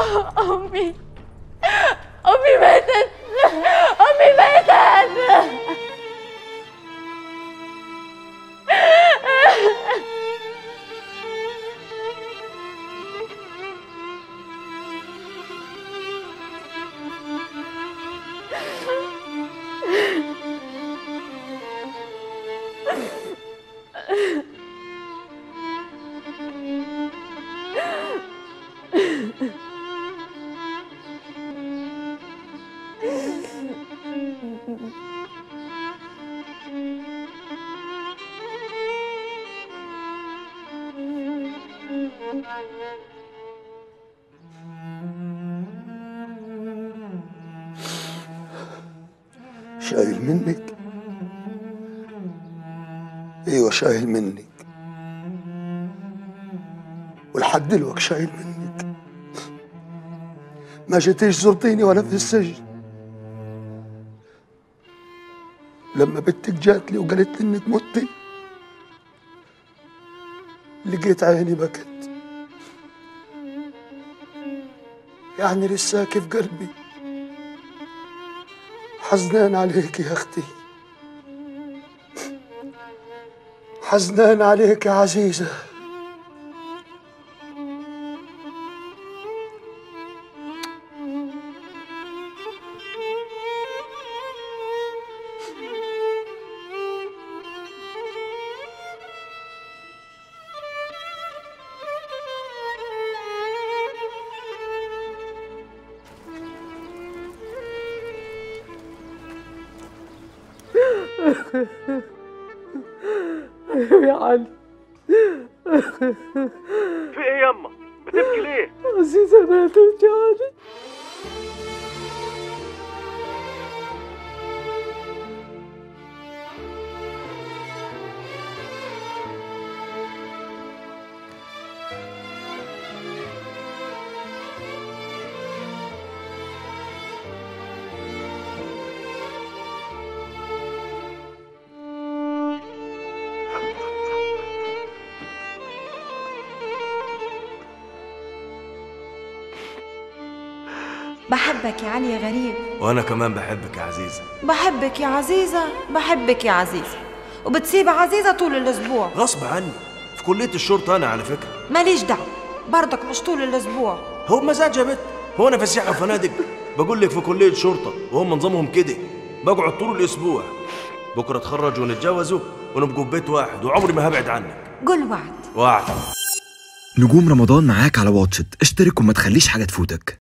أمي أمي ماتت أمي ماتت شايل منك ايوه شايل منك ولحد دلوقتي شايل منك ما جيتيش زرتيني وانا في السجن لما بنتك جات لي وقالت لي انك متي لقيت عيني بكت يعني لساك في قلبي حزنان عليك يا اختي حزنان عليك يا عزيزه يا علي في ايه يما بتبكي ليه عزيزة ماتت يا علي بحبك يا علي يا غريب وانا كمان بحبك يا عزيزه بحبك يا عزيزة بحبك يا عزيزة وبتسيب عزيزة طول الأسبوع غصب عني في كليه الشرطه انا على فكره ماليش دعوة برضك مش طول الأسبوع هو بمزاج يا بت هو انا فسيح وفنادق بقول لك في كليه شرطه وهم نظامهم كده بقعد طول الاسبوع بكره اتخرج ونتجوزوا ونبقوا في بيت واحد وعمري ما هبعد عنك قول وعد وعد نجوم رمضان معاك على واتشت اشترك وما تخليش حاجة تفوتك